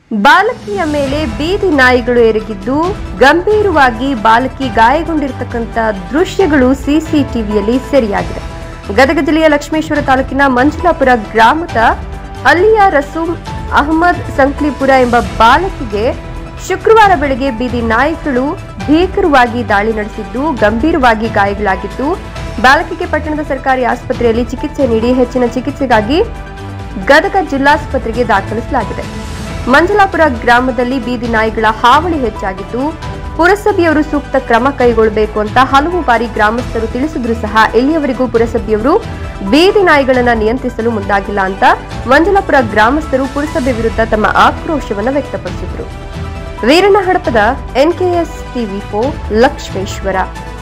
ಬಾಲಕಿಯ ಮೇಲೆ ಬೀದಿ ನಾಯಿಗಳು ಎರಗಿದ್ದು ಗಂಭೀರವಾಗಿ ಬಾಲಕಿ ಗಾಯಗೊಂಡಿರತಕ್ಕಂತ ದೃಶ್ಯಗಳು ಸಿಸಿಟಿವಿಯಲ್ಲಿ ಸೆರೆಯಾಗಿದೆ ಗದಗ ಜಿಲ್ಲೆಯ ಲಕ್ಷ್ಮೇಶ್ವರ ತಾಲೂಕಿನ ಮಂಜುಲಾಪುರ ಗ್ರಾಮದ ಅಲಿಯಾ ರಸೂಮ್ ಅಹಮದ್ ಸಂಕ್ಲಿಪುರ ಎಂಬ ಬಾಲಕಿಗೆ ಶುಕ್ರವಾರ ಬೆಳಗ್ಗೆ ಬೀದಿ ನಾಯಿಗಳು ಭೀಕರವಾಗಿ ದಾಳಿ ನಡೆಸಿದ್ದು ಗಂಭೀರವಾಗಿ ಗಾಯಗಳಾಗಿದ್ದು ಬಾಲಕಿಗೆ ಪಟ್ಟಣದ ಸರ್ಕಾರಿ ಆಸ್ಪತ್ರೆಯಲ್ಲಿ ಚಿಕಿತ್ಸೆ ನೀಡಿ ಹೆಚ್ಚಿನ ಚಿಕಿತ್ಸೆಗಾಗಿ ಗದಗ ಜಿಲ್ಲಾಸ್ಪತ್ರೆಗೆ ದಾಖಲಿಸಲಾಗಿದೆ ಮಂಜಲಾಪುರ ಗ್ರಾಮದಲ್ಲಿ ಬೀದಿ ನಾಯಿಗಳ ಹಾವಳಿ ಹೆಚ್ಚಾಗಿದ್ದು ಪುರಸಭೆಯವರು ಸೂಕ್ತ ಕ್ರಮ ಕೈಗೊಳ್ಳಬೇಕು ಅಂತ ಹಲವು ಬಾರಿ ಗ್ರಾಮಸ್ಥರು ತಿಳಿಸಿದ್ರು ಸಹ ಇಲ್ಲಿಯವರೆಗೂ ಪುರಸಭೆಯವರು ಬೀದಿ ನಾಯಿಗಳನ್ನ ನಿಯಂತ್ರಿಸಲು ಮುಂದಾಗಿಲ್ಲ ಅಂತ ಮಂಜಲಾಪುರ ಗ್ರಾಮಸ್ಥರು ಪುರಸಭೆ ವಿರುದ್ಧ ತಮ್ಮ ಆಕ್ರೋಶವನ್ನು ವ್ಯಕ್ತಪಡಿಸಿದ್ರು Veeranna Hadapada NKS TV four Lakshmeshwar